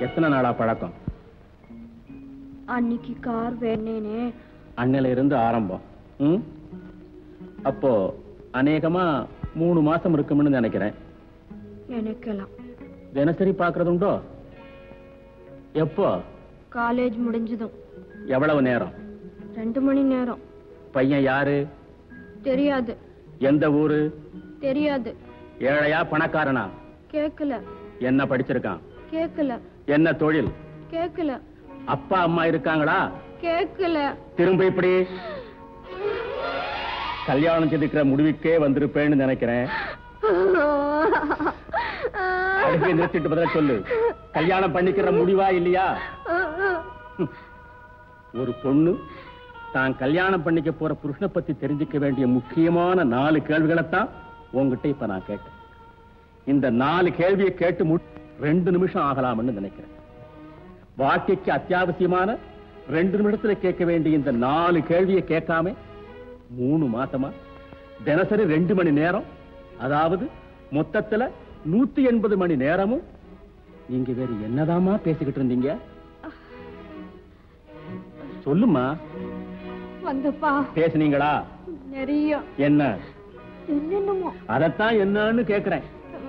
எத்தனை நாளா பழக்கம் அன்னைக்கு கார் வேணேனே அன்னையில இருந்து ஆரம்பம் ம் அப்போ அநேகமா மூணு மாசம் இருக்கும்னு நினைக்கிறேன் நினைக்கலாம் தினசரி பாக்குறது உண்டோ எப்போ காலேஜ் முடிஞ்சதும் எவ்வளவு நேரம் ரெண்டு மணி நேரம் பையன் யாரு தெரியாது எந்த ஊரு தெரியாது ஏழையா பணக்காரனா கேக்கல என்ன படிச்சிருக்கான் கேக்கல என்ன தொழில் கேக்கல அப்பா அம்மா இருக்காங்களா கேக்கல திரும்ப இப்படி கல்யாணம் செதுக்கிற முடிவுக்கே வந்திருப்பேன்னு நினைக்கிறேன் அடுப்பை நிறுத்திட்டு பதில சொல்லு கல்யாணம் பண்ணிக்கிற முடிவா இல்லையா ஒரு பொண்ணு தான் கல்யாணம் பண்ணிக்க போற புருஷனை பத்தி தெரிஞ்சுக்க வேண்டிய முக்கியமான நாலு கேள்விகளைத்தான் உங்ககிட்ட இப்ப நான் கேட்டேன் இந்த நாலு கேள்வியை கேட்டு மு ரெண்டு நிமிஷம் ஆகலாம்னு நினைக்கிறேன் வாழ்க்கைக்கு அத்தியாவசியமான ரெண்டு நிமிஷத்துல கேட்க வேண்டிய இந்த நாலு கேள்வியை கேட்காம மூணு மாசமா தினசரி ரெண்டு மணி நேரம் அதாவது மொத்தத்துல நூத்தி எண்பது மணி நேரமும் நீங்க வேற என்னதாம்மா பேசிக்கிட்டு இருந்தீங்க சொல்லுமா வந்தப்பா பேசுனீங்களா நிறைய என்ன என்னென்னமோ அதத்தான் என்னன்னு கேக்குறேன்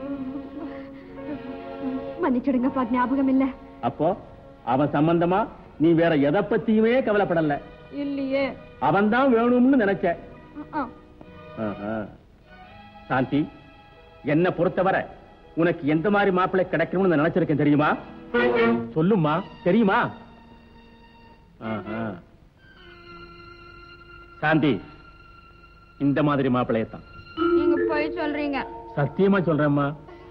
மன்னிச்சிடுங்கப்பா ஞாபகம் இல்ல அப்போ அவன் சம்பந்தமா நீ வேற எதை பத்தியுமே கவலைப்படல இல்லையே அவன் தான் வேணும்னு நினைச்ச ஆ, ஆஹா. சாந்தி என்ன பொறுத்தவரை உனக்கு எந்த மாதிரி மாப்பிள்ளை கிடைக்கணும்னு நான் நினைச்சிருக்கேன் தெரியுமா சொல்லுமா தெரியுமா ஆஹா. சாந்தி இந்த மாதிரி மாப்பிள்ளையத்தான் நீங்க போய் சொல்றீங்க சத்தியமா சொல்றேம்மா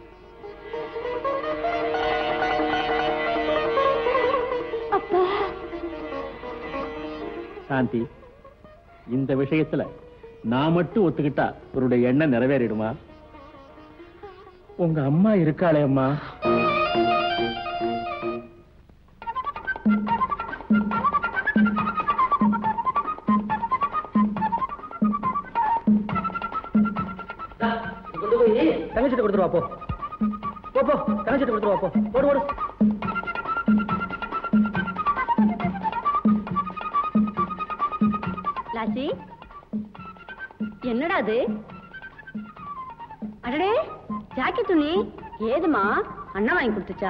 அப்பா சாந்தி இந்த விஷயத்துல நான் மட்டும் ஒத்துக்கிட்டா உன்னுடைய எண்ணம் நிறைவேறிடுமா உங்க அம்மா இருக்காளே அம்மா கொண்டு போய் தங்கச்சிட்டு கொடுத்துருவா போ போ போ தங்கச்சிட்டு கொடுத்துருவா போ ஓடு ஓடு லாசி என்னடா அது அடடே ஜாக்கெட் துணி ஏதுமா அண்ணா வாங்கி கொடுத்துச்சா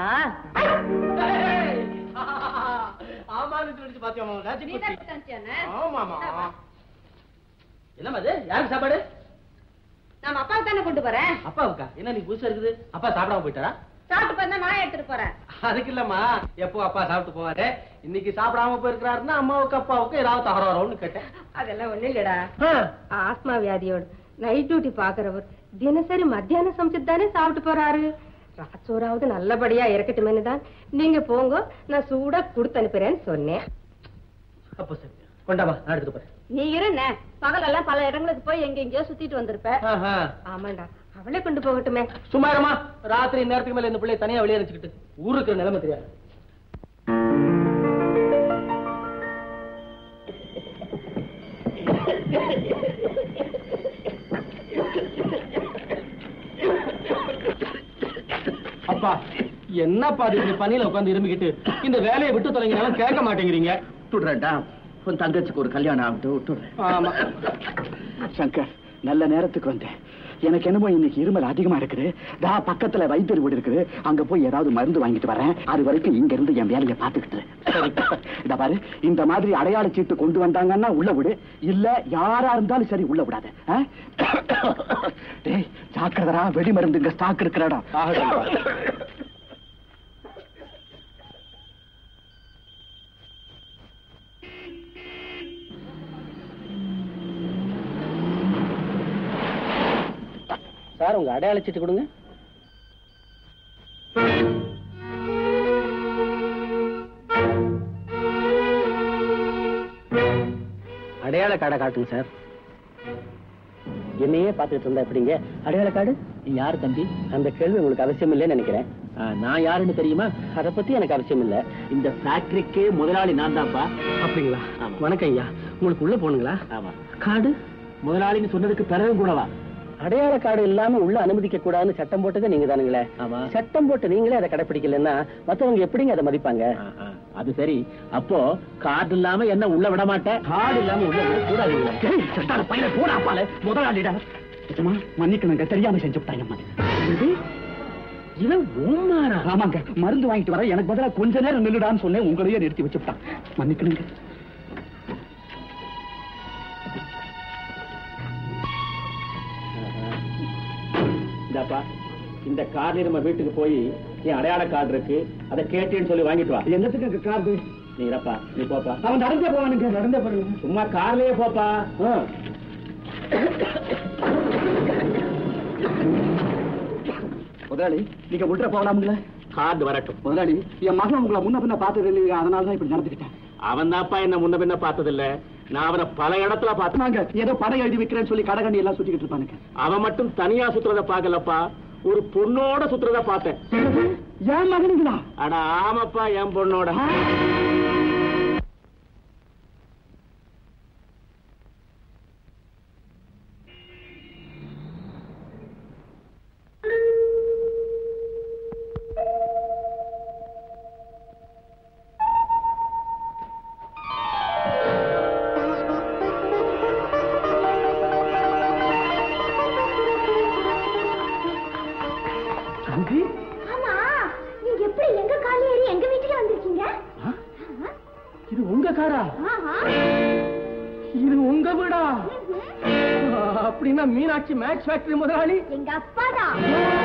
ஆமான்னு சொல்லிச்சு பாத்தியாமா ராஜி குட்டி ஆமாமா என்னம்மா அது யாருக்கு சாப்பாடு நம்ம அப்பாவுக்கு தானே கொண்டு போறேன் அப்பாவுக்கா என்ன நீ புதுசா இருக்குது அப்பா சாப்பிடாம போயிட்டாரா சாப்பிட்டு பார்த்தா நான் எடுத்துட்டு போறேன் அதுக்கு இல்லம்மா எப்போ அப்பா சாப்பிட்டு போவாரு இன்னைக்கு சாப்பிடாம போயிருக்கிறாருன்னா அம்மாவுக்கு அப்பாவுக்கு ஏதாவது தகராறு வரும்னு கேட்டேன் அதெல்லாம் ஒண்ணு இல்லடா ஆஸ்மா வியாதியோட நைட் டியூட்டி பாக்குறவர் தினசரி மத்தியானம் சமைச்சு தானே சாப்பிட்டு போறாரு ராச்சோராவது நல்லபடியா இருக்கட்டுமேனு தான் நீங்க போங்க நான் சூடா கொடுத்து அனுப்புறேன்னு சொன்னேன் அப்போ சரி கொண்டாமா நான் எடுத்துட்டு போறேன் நீ இருண்ண பகலெல்லாம் பல இடங்களுக்கு போய் எங்க எங்கேயோ சுத்திட்டு வந்திருப்ப ஆஹா. ஆமாண்டா அவளே கொண்டு போகட்டுமே சும்மா இருமா ராத்திரி நேரத்துக்கு மேல இந்த பிள்ளைய தனியா வெளியே வச்சுக்கிட்டு ஊருக்கு இருக்கிற நிலைமை தெரியாது அப்பா என்னப்பா இது இப்படி பனியில உட்கார்ந்து இருமிக்கிட்டு இந்த வேலையை விட்டு தொலைங்கனாலும் கேட்க மாட்டேங்கிறீங்க விட்டுடுறேன்டா உன் தங்கச்சிக்கு ஒரு கல்யாணம் ஆகட்டும் விட்டுடுறேன் ஆமா சங்கர் நல்ல நேரத்துக்கு வந்தேன் எனக்கு என்னமோ இன்னைக்கு இருமல் அதிகமா இருக்குது தா பக்கத்துல வைத்தியர் வீடு இருக்குது அங்க போய் ஏதாவது மருந்து வாங்கிட்டு வரேன் அது வரைக்கும் இங்க இருந்து என் வேலையை பாத்துக்கிட்டு இத பாரு இந்த மாதிரி அடையாள சீட்டு கொண்டு வந்தாங்கன்னா உள்ள விடு இல்ல யாரா இருந்தாலும் சரி உள்ள விடாத ஆ? டேய் ஜாக்கிரதரா வெடி மருந்து இங்க ஸ்டாக் இருக்கிறடா சார் உங்க அடையாள சீட்டு கொடுங்க அடையாள கார்டை காட்டுங்க சார் என்னையே பார்த்துட்டு இருந்தா எப்படிங்க அடையாள கார்டு யார் தம்பி அந்த கேள்வி உங்களுக்கு அவசியம் இல்லைன்னு நினைக்கிறேன் ஆ, நான் யாருன்னு தெரியுமா அதை பத்தி எனக்கு அவசியம் இல்ல இந்த ஃபேக்டரிக்கே முதலாளி நான் தான்ப்பா அப்படிங்களா ஆமா. வணக்கம் ஐயா உங்களுக்கு உள்ள போகணுங்களா ஆமா கார்டு முதலாளின்னு சொன்னதுக்கு பிறகு கூடவா அடையாள கார்டு இல்லாம உள்ள அனுமதிக்க கூடாதுன்னு சட்டம் போட்டதே நீங்க தானுங்களே ஆமா. சட்டம் போட்டு நீங்களே அதை கடைபிடிக்கலன்னா மத்தவங்க எப்படிங்க அதை மதிப்பாங்க அது சரி அப்போ கார்டு இல்லாம என்ன உள்ள விட மாட்டேன் கார்டு இல்லாம உள்ள விட கூடாதுங்களா ஏய், சட்டான பையனை போடா பால முதலாளிடா நிஜமா மன்னிக்கணுங்க தெரியாம செஞ்சு விட்டாங்கம்மா இது இவன் உண்மாரா ஆமாங்க மருந்து வாங்கிட்டு வர எனக்கு பதிலா கொஞ்ச நேரம் நில்லுடான்னு சொன்னேன் உங்களையே நிறுத்தி வச்சுட்டான் மன்னிக்கணுங்க இந்தாப்பா இந்த கார்டு நம்ம வீட்டுக்கு போய் என் அடையாள கார்டு இருக்கு அதை கேட்டேன்னு சொல்லி வாங்கிட்டு வா என்னத்துக்கு கார்டு நீ இருப்பா நீ போப்பா அவன் நடந்தே போவானுங்க நடந்தே போறீங்க சும்மா கார்லயே போப்பா ஆ. முதலாளி நீங்க விட்டுற போகலாமுங்களே கார்டு வரட்டும் முதலாளி என் மகன் உங்களை முன்ன பின்ன பார்த்தது இல்லையா அதனால தான் இப்படி நடந்துக்கிட்டேன் அவன் தான்ப்பா என்ன முன்ன பின்ன பார்த்ததில்ல நான் அவனை பல இடத்துல பார்த்தேன் நாங்க ஏதோ படம் எழுதி வைக்கிறேன்னு சொல்லி கடகண்டி எல்லாம் சுத்திக்கிட்டு இருப்பானுங்க அவன் மட்டும் தனியா சுத்துறத பார்க்கலப்பா ஒரு பொண்ணோட சுத்துறத பார்த்தேன் என் மகனுங்களா அட ஆமாப்பா என் பொண்ணோட ஆமா நீங்க எப்படி எங்க காலி ஏறி எங்க வீட்டுல வந்திருக்கீங்க இது உங்க காரா ஆஹா இது உங்க வீடா அப்படின்னா மீனாட்சி மேட்ச் ஃபேக்டரி முதலாளி எங்க அப்பா தான்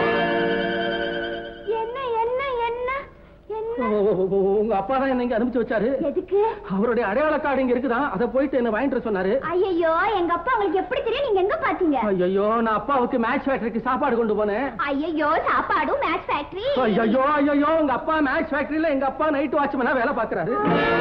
என்ன என்ன என்ன என்ன உங்க அப்பா தான் என்ன இங்க அனுப்பிச்சு வச்சாரு எதுக்கு அவருடைய அடையாள கார்டு இங்க இருக்குதான் அதை போயிட்டு என்ன வாங்கிட்டு வர சொன்னாரு ஐயோ எங்க அப்பா உங்களுக்கு எப்படி தெரியும் நீங்க எங்க பாத்தீங்க ஐயோ நான் அப்பாவுக்கு மேட்ச் ஃபேக்டரிக்கு சாப்பாடு கொண்டு போனேன் ஐயோ சாப்பாடும் மேட்ச் ஃபேக்டரி ஐயோ ஐயோ உங்க அப்பா மேட்ச் ஃபேக்டரியில எங்க அப்பா நைட் வாட்ச்மேனா வேலை பாக்குறாரு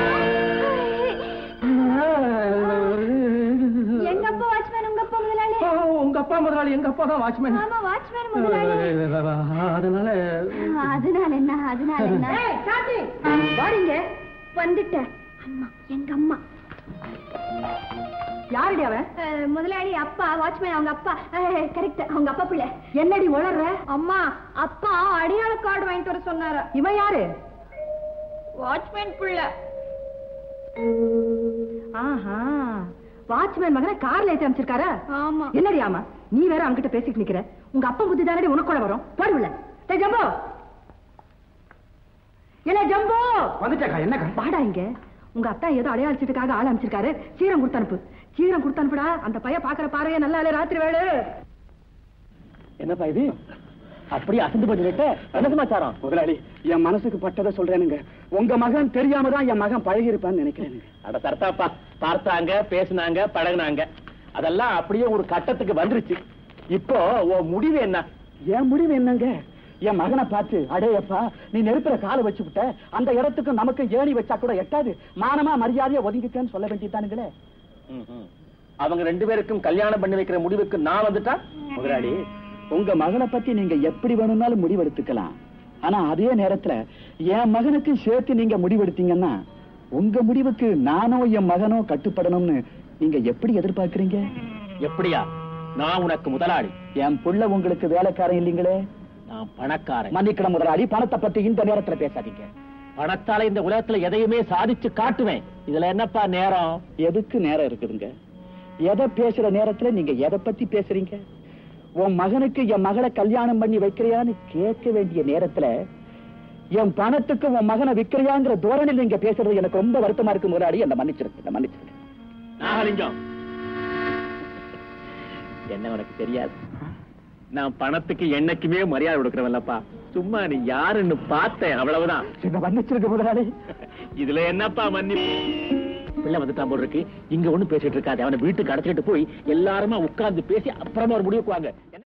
எங்க அப்பா வாட்ச்மேன் உங்க அப்பா முதலாளி உங்க அப்பா முதலாளி எங்க அப்பா தான் வாட்ச்மேன் ஆமா வாட்ச்மேன் முதலாளி அதனால அதனால என்ன அதனால என்ன வாடிங்க வந்துட்டேன் அம்மா எங்க அம்மா யாருடி அவன் அஹ், முதலாளி அப்பா வாட்ச்மேன் அவங்க அப்பா கரெக்ட் அவங்க அப்பா பிள்ளை என்னடி உளர்ற அம்மா அப்பா அடையாள கார்டு வாங்கிட்டு வர சொன்னாரு இவன் யாரு வாட்ச்மேன் பிள்ளை ஆஹா வாட்ச்மேன் மகனை கார்ல ஏத்தி அமைச்சிருக்காரா ஆமா என்னடி ஆமா நீ வேற அவன்கிட்ட பேசிட்டு நிக்கிற உங்க அப்பா புத்தி தானடி உனக்கு கூட வரும் போடுவில்ல டேய் ஜம்போ என்ன ஜம்போ வந்துட்டாக்கா என்னக்கா வாடா இங்க உங்க அத்தா ஏதோ அடையாளச்சிட்டுக்காக ஆள் அமைச்சிருக்காரு சீரம் கொடுத்து அனுப்பு சீரம் கொடுத்து அனுப்புடா அந்த பையன் பாக்குற பாறையே நல்லா இல்ல ராத்திரி வேலை என்னப்பா இது அப்படியே அசந்து போய் நின்னுட்ட என்ன சமாச்சாரம் முதலாளி என் மனசுக்கு பட்டதை சொல்றேனுங்க உங்க மகன் தெரியாம தான் என் மகன் பழகி இருப்பான்னு நினைக்கிறேனுங்க அட சரத்தாப்பா பார்த்தாங்க பேசுனாங்க பழகுனாங்க அதெல்லாம் அப்படியே ஒரு கட்டத்துக்கு வந்துருச்சு இப்போ உன் முடிவு என்ன என் முடிவு என்னங்க என் மகனை பார்த்து அடேயப்பா நீ நெருப்புல காலை வச்சு விட்ட அந்த இடத்துக்கு நமக்கு ஏணி வச்சா கூட எட்டாது மானமா மரியாதையா ஒதுங்கிட்டேன்னு சொல்ல வேண்டியதானுங்களே ம்ஹும். அவங்க ரெண்டு பேருக்கும் கல்யாணம் பண்ணி வைக்கிற முடிவுக்கு நான் வந்துட்டா முதலாளி உங்க மகனை பத்தி நீங்க எப்படி வேணும்னாலும் முடிவெடுத்துக்கலாம் ஆனா அதே நேரத்துல என் மகனுக்கு சேர்த்து நீங்க முடிவெடுத்தீங்கன்னா உங்க முடிவுக்கு நானோ என் மகனோ கட்டுப்படணும்னு நீங்க எப்படி எதிர்பார்க்கறீங்க எப்படியா நான் உனக்கு முதலாளி என் புள்ள உங்களுக்கு வேலைக்காரன் இல்லீங்களே நான் பணக்காரன் மன்னிக்கணும் முதலாளி பணத்தை பத்தி இந்த நேரத்துல பேசாதீங்க பணத்தால இந்த உலகத்துல எதையுமே சாதிச்சு காட்டுவேன் இதுல என்னப்பா நேரம் எதுக்கு நேரம் இருக்குதுங்க எதை பேசுற நேரத்துல நீங்க எதை பத்தி பேசுறீங்க உன் மகனுக்கு என் மகளை கல்யாணம் பண்ணி வைக்கிறியான்னு கேட்க வேண்டிய நேரத்துல என் பணத்துக்கு உன் மகனை விக்கிறியாங்கிற தோரணையில் நீங்க பேசுறது எனக்கு ரொம்ப வருத்தமா இருக்கு முதலாளி என்ன மன்னிச்சிருக்கு என்ன மன்னிச்சிருக்கு நாகலிங்கம் என்ன உனக்கு தெரியாது நான் பணத்துக்கு என்னைக்குமே மரியாதை கொடுக்கறவல்லப்பா சும்மா நீ யாருன்னு பார்த்தேன் அவ்வளவுதான் என்ன மன்னிச்சிருக்கு முதலாளி இதுல என்னப்பா மன்னிப்பு பிள்ளை வந்துட்டான் போல இருக்கு இங்க ஒண்ணு பேசிட்டு இருக்காது அவனை வீட்டுக்கு அடைச்சிட்டு போய் எல்லாருமா உட்கார்ந்து பேசி அப்புறமா ஒரு முடிவுக்கு வாங்க